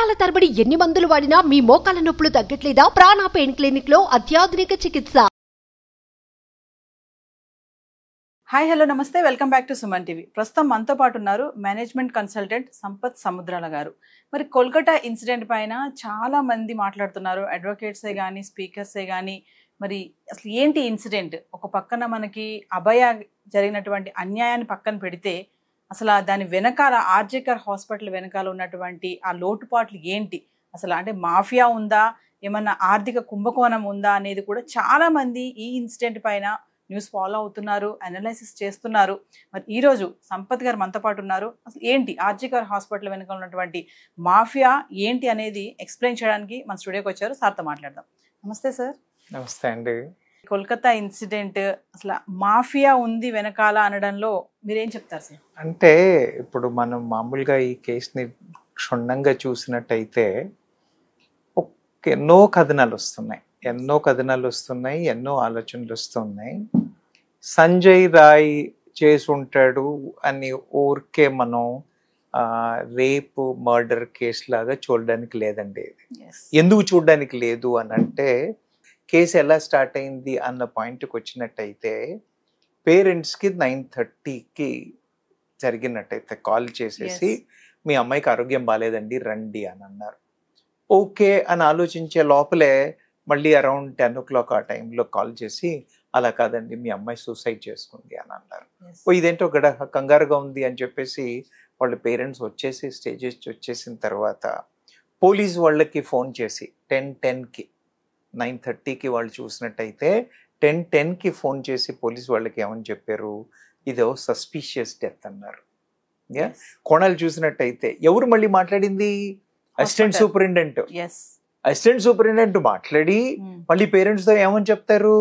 సంవత్సరాల తరబడి ఎన్ని మందులు వాడినా మీ మోకాల నొప్పులు తగ్గట్లేదా ప్రాణ పెయిన్ క్లినిక్ లో అత్యాధునిక చికిత్స hi hello namaste welcome back to Suman TV ప్రస్తుతం మనతో పాటు ఉన్నారు మేనేజ్మెంట్ కన్సల్టెంట్ సంపత్ సముద్రాల గారు మరి కోల్కతా ఇన్సిడెంట్ పైన చాలా మంది మాట్లాడుతున్నారు అడ్వకేట్సే కానీ స్పీకర్సే కానీ మరి అసలు ఏంటి ఇన్సిడెంట్ ఒక పక్కన మనకి అభయ జరిగినటువంటి అన్యాయాన్ని పక్కన పెడితే అసలు ఆ దాని వెనకాల ఆర్జేకర్ హాస్పిటల్ వెనకాల ఉన్నటువంటి ఆ లోటుపాట్లు ఏంటి అసలు అంటే మాఫియా ఉందా ఏమన్నా ఆర్థిక కుంభకోణం ఉందా అనేది కూడా చాలా మంది ఈ ఇన్సిడెంట్ పైన న్యూస్ ఫాలో అవుతున్నారు అనాలైసిస్ చేస్తున్నారు మరి ఈరోజు సంపత్ గారు మనతో పాటు ఉన్నారు అసలు ఏంటి ఆర్జికర్ హాస్పిటల్ వెనుక ఉన్నటువంటి మాఫియా ఏంటి అనేది ఎక్స్ప్లెయిన్ చేయడానికి మన స్టూడియోకి వచ్చారు సార్తో మాట్లాడదాం నమస్తే సార్ నమస్తే అండి కోల్కతా ఇన్సిడెంట్ అసలు మాఫియా ఉంది వెనకాల అనడంలో మీరేం చెప్తారు సార్ అంటే ఇప్పుడు మనం మామూలుగా ఈ కేసుని క్షుణ్ణంగా చూసినట్టయితే ఒక్- ఎన్నో కథనాలు వస్తున్నాయి ఎన్నో కథనాలు వస్తున్నాయి ఎన్నో ఆలోచనలు వస్తున్నాయి సంజయ్ రాయ్ చేసి ఉంటాడు అని ఊరికే మనం రేపు మర్డర్ కేసు లాగా చూడడానికి లేదండి ఇది ఎందుకు చూడడానికి లేదు అని అంటే కేసు ఎలా స్టార్ట్ అయింది అన్న పాయింట్కి వచ్చినట్టయితే పేరెంట్స్కి నైన్ థర్టీకి జరిగినట్టయితే కాల్ చేసేసి Yes. మీ అమ్మాయికి ఆరోగ్యం బాగాలేదండి రండి అని అన్నారు ఓకే అని ఆలోచించే లోపలే మళ్ళీ అరౌండ్ టెన్ ఓ క్లాక్ ఆ టైంలో కాల్ చేసి అలా కాదండి మీ అమ్మాయి సూసైడ్ చేసుకుంది అని అన్నారు ఓ ఇదేంటో గడ కంగారుగా ఉంది అని చెప్పేసి వాళ్ళ పేరెంట్స్ వచ్చేసి స్టేజెస్ వచ్చేసిన తర్వాత పోలీస్ వాళ్ళకి ఫోన్ చేసి టెన్ టెన్కి నైన్ థర్టీకి వాళ్ళు చూసినట్టయితే టెన్ టెన్కి ఫోన్ చేసి పోలీస్ వాళ్ళకి ఏమని చెప్పారు ఇదో సస్పీషియస్ డెత్ అన్నారు Yeah. కోణాలు చూసినట్టయితే ఎవరు మళ్ళీ మాట్లాడింది assistant Hospital. Superintendent yes assistant superintendent మాట్లాడి మళ్ళీ పేరెంట్స్తో ఏమని చెప్తారు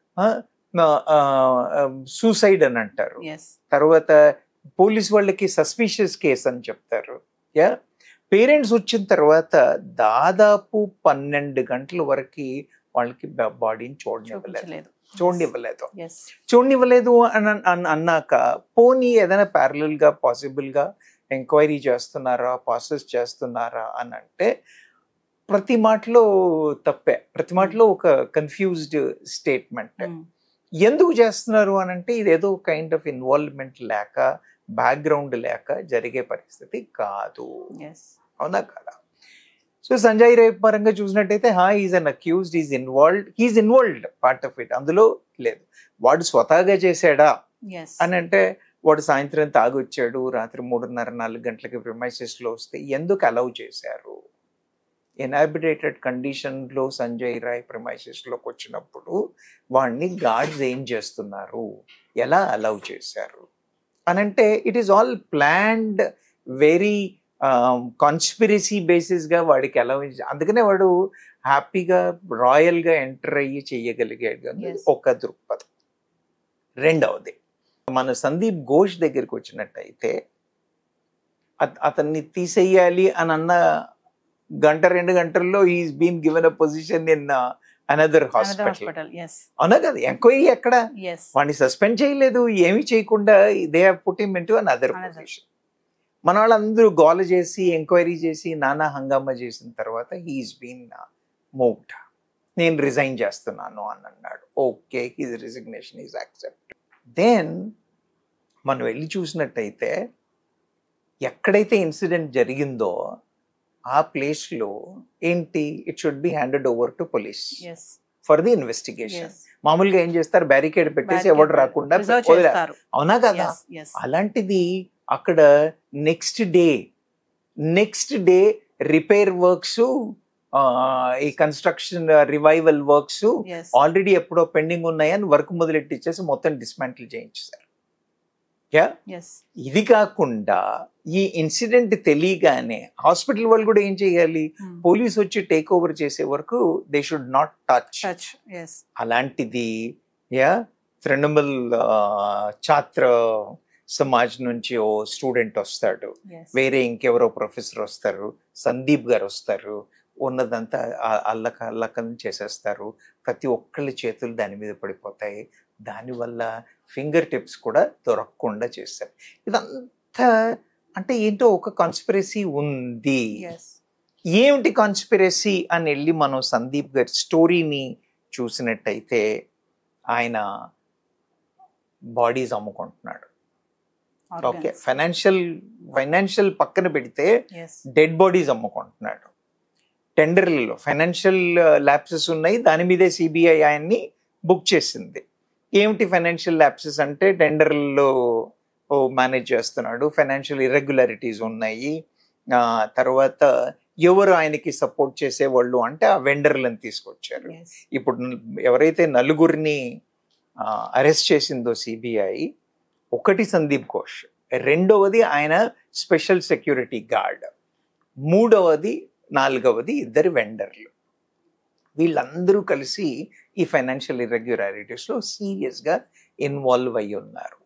సూసైడ్ అని అంటారు ఎస్ తర్వాత పోలీస్ వాళ్ళకి సస్పీషియస్ కేస్ అని చెప్తారు యా పేరెంట్స్ వచ్చిన తర్వాత దాదాపు పన్నెండు గంటల వరకు వాళ్ళకి బాడీని చూడనివ్వలేదు చూపించలేదు చూడనివ్వలేదు ఎస్ చూడనివ్వలేదు అని అన్- అన్నాక పోనీ ఏదైనా parallel గా పాసిబుల్ గా ఎంక్వైరీ చేస్తున్నారా ప్రాసెస్ చేస్తున్నారా అని అంటే ప్రతి మాటలో తప్పే ప్రతి మాటలో ఒక కన్ఫ్యూజ్డ్ స్టేట్మెంట్ ఎందుకు చేస్తున్నారు అని అంటే ఇదేదో కైండ్ ఆఫ్ ఇన్వాల్వ్మెంట్ లేక బ్యాక్గ్రౌండ్ లేక జరిగే పరిస్థితి కాదు ఎస్ అవునా కదా సో సంజయ్ రే పరంగా చూసినట్టయితే హా is an accused is involved he's involved part of it అందులో లేదు వాడు స్వతహాగా చేశాడా ఎస్ అని అంటే వాడు సాయంత్రం తాగొచ్చాడు రాత్రి మూడున్నర నాలుగు గంటలకి premises లో వస్తే ఎందుకు అలౌ చేశారు ఇన్హాబిటేటెడ్ కండిషన్లో సంజయ్ రాయ్ premises లోకి వచ్చినప్పుడు వాడిని గార్డ్స్ ఏం చేస్తున్నారు ఎలా అలౌ చేశారు అని అంటే it is all planned very conspiracy బేసిస్గా వాడికి అలౌ అందుకనే వాడు హ్యాపీగా రాయల్గా ఎంటర్ అయ్యి చెయ్యగలిగాడు అనేది Yes. ఒక దృక్పథం రెండవది మన సందీప్ ఘోష్ దగ్గరికి వచ్చినట్టయితే అత- అతన్ని తీసేయాలి అని అన్న గంట రెండు గంటల్లో is been given a position in another hospital hospital yes అవునా కదా ఎంక్వైరీ ఎక్కడ ఎస్ వాడిని సస్పెండ్ చేయలేదు ఏమీ చేయకుండా they have put him into an other Another. Position మన వాళ్ళందరూ గోల చేసి ఎంక్వైరీ చేసి నానా హంగామా చేసిన తర్వాత హీఈస్ బీన్ మూవ్డ్ నేను రిజైన్ చేస్తున్నాను అని అన్నాడు okay his resignation is accept then మనం వెళ్ళి చూసినట్టయితే ఎక్కడైతే ఇన్సిడెంట్ జరిగిందో ఆ ప్లేస్లో ఏంటి it should be handed over to police yes for the investigation yes మామూలుగా ఏం చేస్తారు బ్యారికేడ్ పెట్టేసి ఎవడు రాకుండా రిజర్వ్ వదిలే- చేస్తారు అవునా కదా ఎస్ ఎస్ అలాంటిది అక్కడ next day next day repair works ఈ construction revival works yes already ఎప్పుడో పెండింగ్ ఉన్నాయని వర్క్ మొదలెట్టిచ్చేసి మొత్తం డిస్మాంటిల్ చేయించారు యా ఎస్ ఇది కాకుండా ఈ ఇన్సిడెంట్ తెలియగానే హాస్పిటల్ వాళ్ళు కూడా ఏం చేయాలి పోలీస్ వచ్చి టేక్ ఓవర్ చేసే వరకు they should not touch touch yes అలాంటిది యా తృణమూల్ ఆ, ఛాత్ర సమాజ్ నుంచి ఓ స్టూడెంట్ వస్తాడు ఎస్ వేరే ఇంకెవరో ప్రొఫెసర్ వస్తారు సందీప్ గారు వస్తారు ఉన్నదంతా ఆ- అల్లక అల్లకం చేసేస్తారు ప్రతి ఒక్కళ్ళ చేతులు దాని మీద పడిపోతాయి దానివల్ల ఫింగర్ టిప్స్ కూడా దొరకకుండా చేస్తారు ఇదంతా అంటే ఏంటో ఒక కాన్స్పిరసీ ఉంది ఎస్ ఏమిటి కాన్స్పిరసీ అని వెళ్ళి మనం సందీప్ గారి స్టోరీని చూసినట్టయితే ఆయన బాడీస్ అమ్ముకుంటున్నాడు ఓకే ఫైనాన్షియల్ ఫైనాన్షియల్ పక్కన పెడితే ఎస్ డెడ్ బాడీస్ అమ్ముకుంటున్నాడు టెండర్లలో ఫైనాన్షియల్ ల్యాప్సెస్ ఉన్నాయి దాని మీదే సిబిఐ ఆయన్ని బుక్ చేసింది ఏమిటి ఫైనాన్షియల్ ల్యాప్సెస్ అంటే టెండర్లలో మేనేజ్ చేస్తున్నాడు ఫైనాన్షియల్ ఇర్రెగ్యులారిటీస్ ఉన్నాయి ఆ, తర్వాత ఎవరు ఆయనకి సపోర్ట్ చేసేవాళ్ళు అంటే ఆ వెండర్లను తీసుకొచ్చారు ఇప్పుడు న- ఎవరైతే నలుగురిని అరెస్ట్ చేసిందో సిబిఐ ఒకటి సందీప్ ఘోష్ రెండవది ఆయన స్పెషల్ సెక్యూరిటీ గార్డ్ మూడవది నాలుగవది ఇద్దరు వెండర్లు వీళ్ళందరూ కలిసి ఈ ఫైనాన్షియల్ ఇర్రెగ్యులారిటీస్లో సీరియస్గా ఇన్వాల్వ్ అయి ఉన్నారు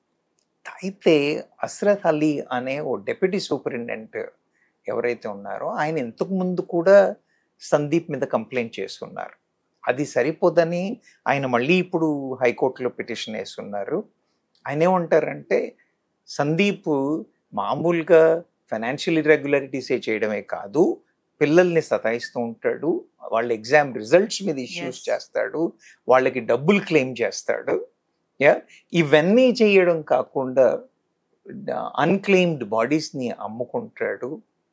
అయితే అస్రత్ అలీ అనే ఓ డెప్యూటీ సూపరింటెండెంట్ ఎవరైతే ఉన్నారో ఆయన ఇంతకు ముందు కూడా సందీప్ మీద కంప్లైంట్ చేస్తున్నారు అది సరిపోదని ఆయన మళ్ళీ ఇప్పుడు హైకోర్టులో పిటిషన్ వేస్తున్నారు ఆయన ఏమంటారంటే సందీప్ మామూలుగా ఫైనాన్షియల్ ఇర్రెగ్యులారిటీసే చేయడమే కాదు పిల్లల్ని సతాయిస్తూ ఉంటాడు వాళ్ళ ఎగ్జామ్ రిజల్ట్స్ మీద ఇష్యూస్ Yes. చేస్తాడు వాళ్ళకి డబ్బులు క్లెయిమ్ చేస్తాడు యా ఇవన్నీ చేయడం కాకుండా అన్క్లెయిమ్డ్ బాడీస్ని అమ్ముకుంటాడు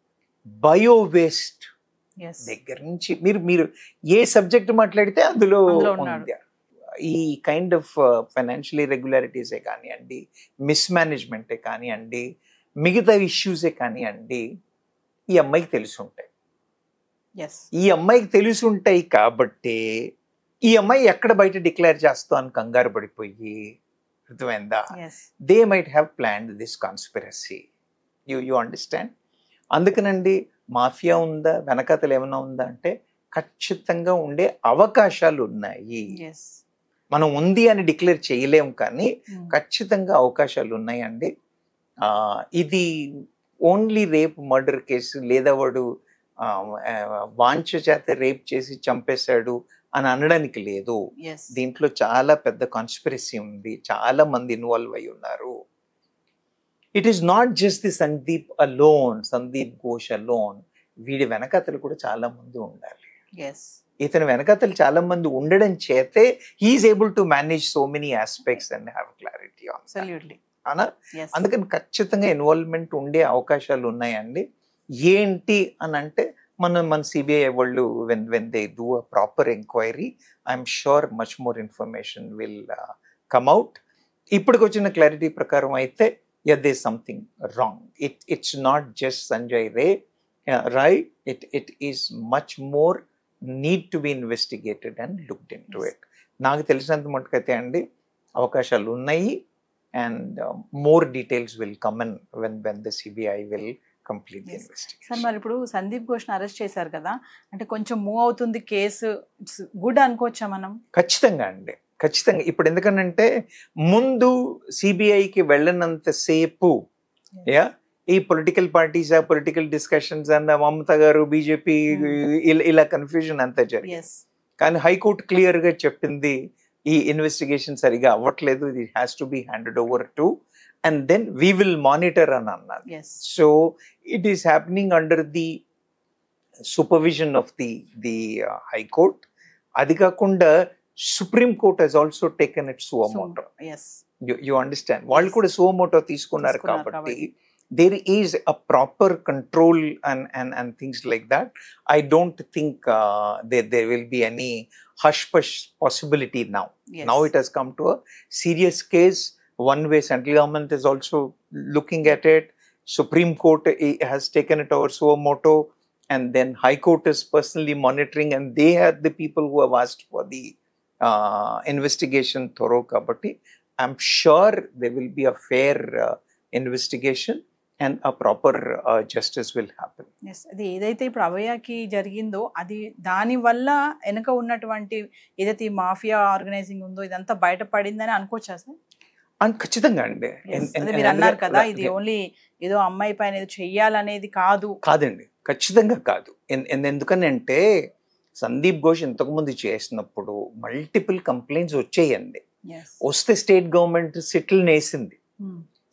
బయో వేస్ట్ ఎస్ దగ్గర నుంచి మీరు మీరు ఏ సబ్జెక్ట్ మాట్లాడితే అందులో అందులో ఉన్నాడు. ఉంది ఈ కైండ్ ఆఫ్ ఫైనాన్షియల్ ఇరెగ్యులారిటీసే కానివ్వండి మిస్మేనేజ్మెంటే కానివ్వండి మిగతా ఇష్యూసే కానివ్వండి ఈ అమ్మాయికి తెలిసి ఉంటాయి ఎస్ ఈ అమ్మాయికి తెలిసి ఉంటాయి కాబట్టి ఈ అమ్మాయి ఎక్కడ బయట డిక్లేర్ చేస్తాం అని కంగారు పడిపోయి అర్థమైందా yes they might have planned this conspiracy you you understand అందుకనండి మాఫియా ఉందా వెనకతలు ఏమైనా ఉందా అంటే ఖచ్చితంగా ఉండే అవకాశాలు ఉన్నాయి ఎస్ మనం ఉంది అని డిక్లేర్ చేయలేం కానీ ఖచ్చితంగా అవకాశాలు ఉన్నాయండి ఆ, ఇది ఓన్లీ రేప్ మర్డర్ కేసు లేదా వాడు ఆ, ఆ, వాంఛ చేత రేప్ చేసి చంపేశాడు అని అనడానికి లేదు ఎస్ దీంట్లో చాలా పెద్ద కాన్స్పిరసీ ఉంది చాలా మంది ఇన్వాల్వ్ అయి ఉన్నారు it is not just the Sandeep alone Sandeep Ghosh alone వీడి వెనకతలు కూడా చాలా మంది ఉండాలి ఎస్ ఇతని వెనకతలు చాలా మంది ఉండడం చేతే he is able to manage so many aspects and have clarity on absolutely అనా ఎస్ అందుకని ఖచ్చితంగా ఇన్వాల్వ్మెంట్ ఉండే అవకాశాలు ఉన్నాయండి ఏంటి అని అంటే మన మన సిబిఐ వాళ్ళు when when they do a proper enquiry I'm sure much more information will come out ఇప్పటికి వచ్చిన క్లారిటీ ప్రకారం అయితే yeah they something wrong it it's not just Sanjay Roy right it it is much more need to be investigated and looked into Yes. It నాకు తెలిసినంత మటుకైతే అండి అవకాశాలు ఉన్నాయి and more details will come in when when the CBI will complete the Yes. Sir investigation మరి ఇప్పుడు Sandeep ఘోష్ని arrest చేశారు కదా అంటే కొంచెం మూవ్ అవుతుంది కేసు ఇట్స్ గుడ్ అనుకోవచ్చా మనం ఖచ్చితంగా అండి ఖచ్చితంగా ఇప్పుడు ఎందుకనంటే ముందు సిబిఐకి వెళ్ళనంత సేపు యా ఈ పొలిటికల్ పార్టీస్ ఆ పొలిటికల్ డిస్కషన్స్ అండ్ మమత గారు బీజేపీ Hmm. ఇలా కన్ఫ్యూజన్ అంతా జరిగింది ఎస్ కానీ హైకోర్టు క్లియర్ గా చెప్పింది ఈ ఇన్వెస్టిగేషన్ సరిగా అవ్వట్లేదు ఇది has to be handed over to and then we will monitor అని అన్నారు yes so it is happening under the supervision of the the high court అది కాకుండా supreme court has also taken it suo motu yes you understand వాళ్ళు కూడా suo motu తీసుకున్నారు తీసుకున్నారు కాబట్టి కాబట్టి. There is a proper control and and and things like that I don't think there there will be any hush పష్ possibility now now it has come to a serious case one way central government is also looking at it supreme court eh, has taken it over suo moto and then high court is personally monitoring and they are the people who have asked for the uh, investigation thorough kabatti i'm sure there will be a fair uh, investigation and a proper uh, justice will happen yes అది ఏదైతే ఇప్పుడు అభయకి జరిగిందో అది దాని వల్ల వెనక ఉన్నటువంటి ఏదైతే ఈ మాఫియా ఆర్గనైజింగ్ ఉందో ఇదంతా బయటపడిందని అనుకోవచ్చా సార్ and ఖచ్చితంగా అండి Yes, అదే మీరు అన్నారు కదా ఇది ఓన్లీ ఏదో అమ్మాయి పైన ఏదో చెయ్యాలనేది కాదు కాదండి ఖచ్చితంగా కాదు ఎన్- ఎన్- ఎందుకని అంటే సందీప్ ఘోష్ ఇంతకుముందు చేసినప్పుడు మల్టిపుల్ కంప్లైంట్స్ వచ్చేయండి ఎస్ వస్తే స్టేట్ గవర్నమెంట్ సిట్లు వేసింది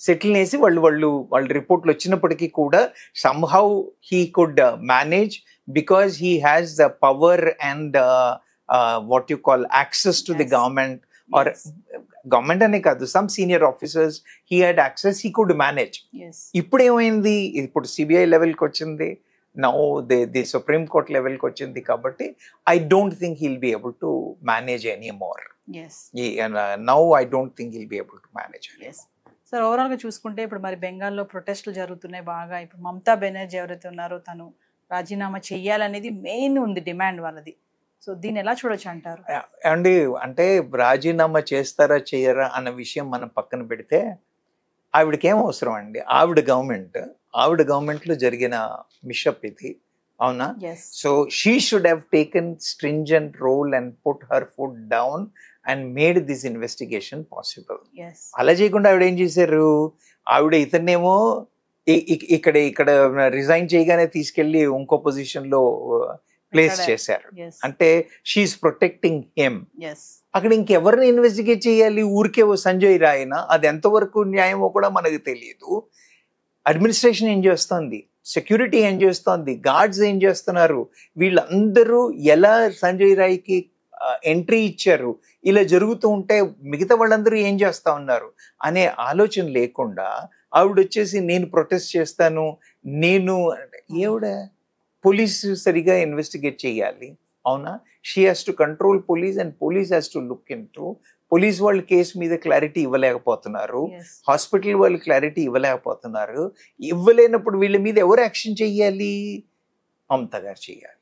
సెటిల్ చేసి వాళ్ళు వాళ్ళు వాళ్ళ రిపోర్ట్లు వచ్చినప్పటికీ కూడా somehow he could manage because he has the power and what you call access to the Yes. Government or government అనే కాదు some senior officers he had access he could manage yes ఇప్పుడు ఏమైంది ఇప్పుడు సిబిఐ లెవెల్కి వచ్చింది now the the supreme court లెవెల్కి వచ్చింది కాబట్టి I don't think he'll be able to manage any more yes now I don't think he'll be able to manage yes sir overall గా చూసుకుంటే ఇప్పుడు మరి బెంగాల్లో ప్రొటెస్టులు జరుగుతున్నాయి బాగా ఇప్పుడు మమతా బెనర్జీ ఎవరైతే ఉన్నారో తను రాజీనామా చెయ్యాలనేది మెయిన్ ఉంది డిమాండ్ వాళ్ళది సో దీన్ని ఎలా చూడొచ్చు అంటారు అండి అంటే రాజీనామా చేస్తారా చేయరా అన్న విషయం మనం పక్కన పెడితే ఆవిడకి ఏం అవసరం అండి ఆవిడ గవర్నమెంట్ ఆవిడ గవర్నమెంట్ లో జరిగిన మిషప్ ఇది అవునా yes so she should have taken stringent role and put her foot down and made this investigation possible yes అలా చేయకుండా ఆవిడ ఏం చేశారు ఆవిడ ఇతన్నేమో ఇ- ఇ- ఇక్కడ ఇక్కడ రిజైన్ చేయగానే తీసుకెళ్లి ఇంకో పొజిషన్ లో ప్లేస్ ఇక్కడ- చేశారు ఎస్ అంటే షీఈస్ ప్రొటెక్టింగ్ హిమ్ ఎస్ అక్కడ ఇంకెవరిని ఇన్వెస్టిగేట్ చేయాలి ఊరికే ఓ సంజయ్ రాయన అది ఎంతవరకు న్యాయమో కూడా మనకు తెలియదు అడ్మినిస్ట్రేషన్ ఏం చేస్తోంది సెక్యూరిటీ ఏం చేస్తోంది గార్డ్స్ ఏం చేస్తున్నారు వీళ్ళందరూ ఎలా సంజయ్ రాయ్కి ఎంట్రీ ఇచ్చారు ఇలా జరుగుతూ ఉంటే మిగతా వాళ్ళందరూ ఏం చేస్తా ఉన్నారు అనే ఆలోచన లేకుండా ఆవిడ వచ్చేసి నేను ప్రొటెస్ట్ చేస్తాను నేను ఏవిడ పోలీసు సరిగా ఇన్వెస్టిగేట్ చేయాలి అవునా she has to control police and police has to look into police వాళ్ళు కేసు మీద క్లారిటీ ఇవ్వలేకపోతున్నారు ఎస్ హాస్పిటల్ వాళ్ళు క్లారిటీ ఇవ్వలేకపోతున్నారు ఇవ్వలేనప్పుడు వీళ్ళ మీద ఎవరు యాక్షన్ చెయ్యాలి మమతా గారు చెయ్యాలి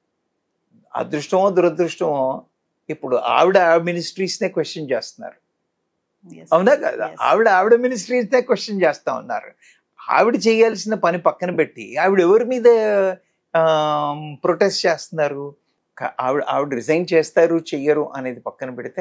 అదృష్టమో దురదృష్టమో ఇప్పుడు ఆవిడ ఆ మినిస్ట్రీస్ నే క్వశ్చన్ చేస్తున్నారు అవునా కదా Yes. ఆవిడ ఆవిడ మినిస్ట్రీస్ నే క్వశ్చన్ చేస్తా ఉన్నారు ఆవిడ చేయాల్సిన పని పక్కన పెట్టి ఆవిడ ఎవరి మీద ప్రొటెస్ట్ చేస్తున్నారు క- ఆవిడ ఆవిడ రిజైన్ చేస్తారు చెయ్యరు అనేది పక్కన పెడితే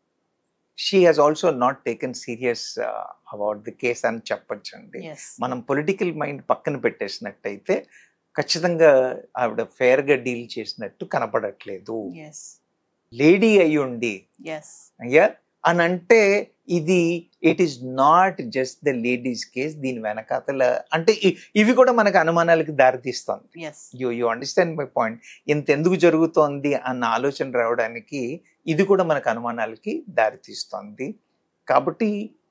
she has also not taken serious about the case అని చెప్పొచ్చండి ఎస్ మనం పొలిటికల్ మైండ్ పక్కన పెట్టేసినట్టయితే ఖచ్చితంగా ఆవిడ fair గా డీల్ చేసినట్టు కనపడట్లేదు ఎస్ లేడీ అయి ఉండి ఎస్ అయ్యా అని అంటే ఇది it is not just the ladies case దీని వెనకాతల అంటే ఇ- ఇవి కూడా మనకు అనుమానాలకు దారితీస్తుంది yes you you understand my point ఇంత ఎందుకు జరుగుతోంది అన్న ఆలోచన రావడానికి ఇది కూడా మనకు అనుమానాలకి దారితీస్తోంది కాబట్టి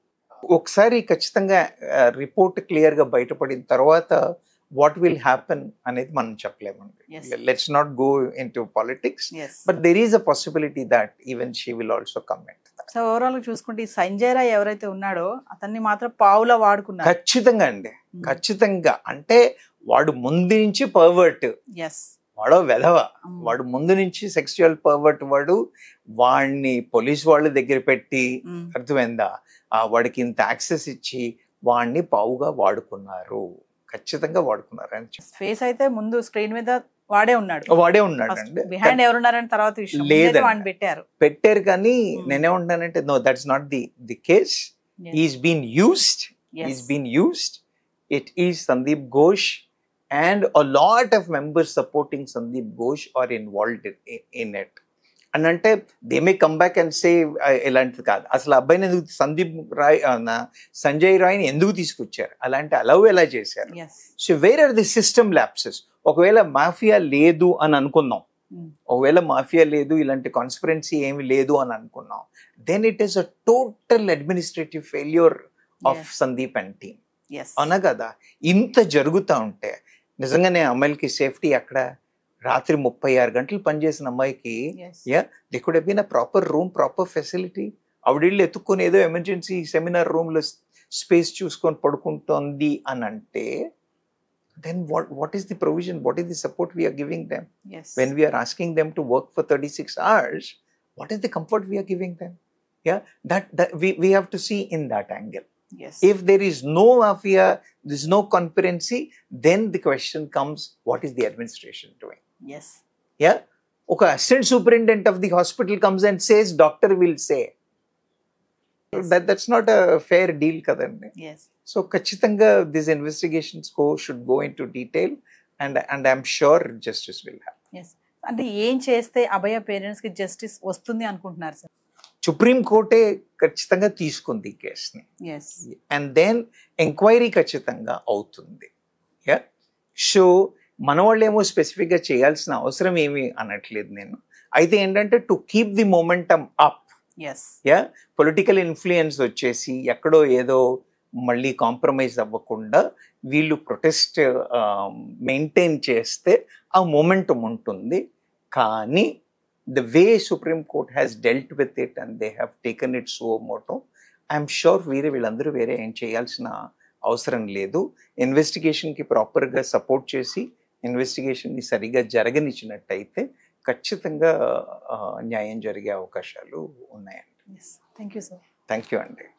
ఒకసారి ఖచ్చితంగా రిపోర్ట్ క్లియర్గా బయటపడిన తర్వాత వాట్ విల్ హ్యాపెన్ అనేది మనం Yes. చెప్పలేమండి let's not go into politics yes but there is a possibility that even she will also comment so overall గా చూసుకుంటే ఈ సంజయ్ రాయ్ ఎవరైతే ఉన్నాడో అతన్ని మాత్రం పావులా వాడుకున్నారు ఖచ్చితంగా అండి ఖచ్చితంగా అంటే వాడు ముందు నుంచి పర్వర్ట్ ఎస్ వాడో వెధవ వాడు ముందు నుంచి సెక్సువల్ పర్వర్ట్ వాడు వాడిని పోలీస్ వాళ్ళ దగ్గర పెట్టి అర్థమైందా ఆ వాడికి ఇంత యాక్సెస్ ఇచ్చి వాడిని పావుగా వాడుకున్నారు ఖచ్చితంగా వాడుకున్నారు అని చెప్పి ఫేస్ అయితే ముందు స్క్రీన్ మీద వాడే ఉన్నాడు వాడే ఉన్నాడు అండి బిహైండ్ ఎవరున్నారని తర్వాత విషయం ముందైతే లేదండి. వాడిని పెట్టారు పెట్టారు కానీ Hmm. నేనేమంటానంటే no that's not the the case is been used is been used. It is Sandeep Ghosh and a lot of members supporting Sandeep Ghosh are involved in, in it. అని అంటే they may come back and say ఇలాంటిది కాదు అసలు అబ్బాయిని ఎందుకు సందీప్ రాయ్ ఆ, నా- సంజయ్ రాయ్ని ఎందుకు తీసుకొచ్చారు అలాంటి అలవ్ ఎలా చేశారు yes so where are the system lapses ఒకవేళ మాఫియా లేదు అని అనుకుందాం Hmm. ఒకవేళ మాఫియా లేదు ఇలాంటి కాన్స్పిరెన్సీ ఏమి లేదు అని అనుకున్నాం then it is a total administrative failure of Sandeep and team yes అవునా కదా ఇంత జరుగుతూ ఉంటే నిజంగానే అమ్మాయిలకి సేఫ్టీ అక్కడ రాత్రి ముప్పై ఆరు గంటలు పనిచేసిన అమ్మాయికి Yeah. They could been a proper room proper facility ఆవిడీళ్ళు ఎత్తుక్కొని ఏదో ఎమర్జెన్సీ సెమినార్ రూమ్లో స్పేస్ చూసుకొని పడుకుంటోంది అని అంటే then what what is the provision what is the support we are giving them yes when we are asking them to work for 36 hours what is the comfort we are giving them yeah that, that we, we have to see in that angle yes if there is no mafia there's no conspiracy then the question comes what is the administration doing yes yeah okay assistant superintendent of the hospital comes and says doctor will say that that's not a fair deal kadandi yes so ఖచ్చితంగా these investigations go should go into detail and and i'm sure justice will happen yes అంటే ఏం చేస్తే అభయ parents కి justice వస్తుంది అనుకుంటున్నారు sir supreme కోర్టే ఖచ్చితంగా తీసుకుంది ఈ కేసుని ఎస్ అండ్ దెన్ ఎంక్వైరీ ఖచ్చితంగా అవుతుంది యా సో మన వాళ్ళు ఏమో స్పెసిఫిక్గా చేయాల్సిన అవసరం ఏమీ అనట్లేదు నేను అయితే ఏంటంటే to keep the momentum up yes yeah political influence వచ్చేసి ఎక్కడో ఏదో మళ్ళీ కాంప్రమైజ్ అవ్వకుండా వీళ్ళు ప్రొటెస్ట్ మెయింటైన్ చేస్తే ఆ మొమెంటం ఉంటుంది కానీ the way supreme court has dealt with it and they have taken it suo motu I'm sure వేరే వీళ్ళందరూ వేరే ఏం చేయాల్సిన అవసరం లేదు ఇన్వెస్టిగేషన్కి ప్రాపర్గా సపోర్ట్ చేసి ఇన్వెస్టిగేషన్ని సరిగా జరగనిచ్చినట్టయితే ఖచ్చితంగా ఆ, న్యాయం జరిగే అవకాశాలు ఉన్నాయండి yes thank you sir thank you అండి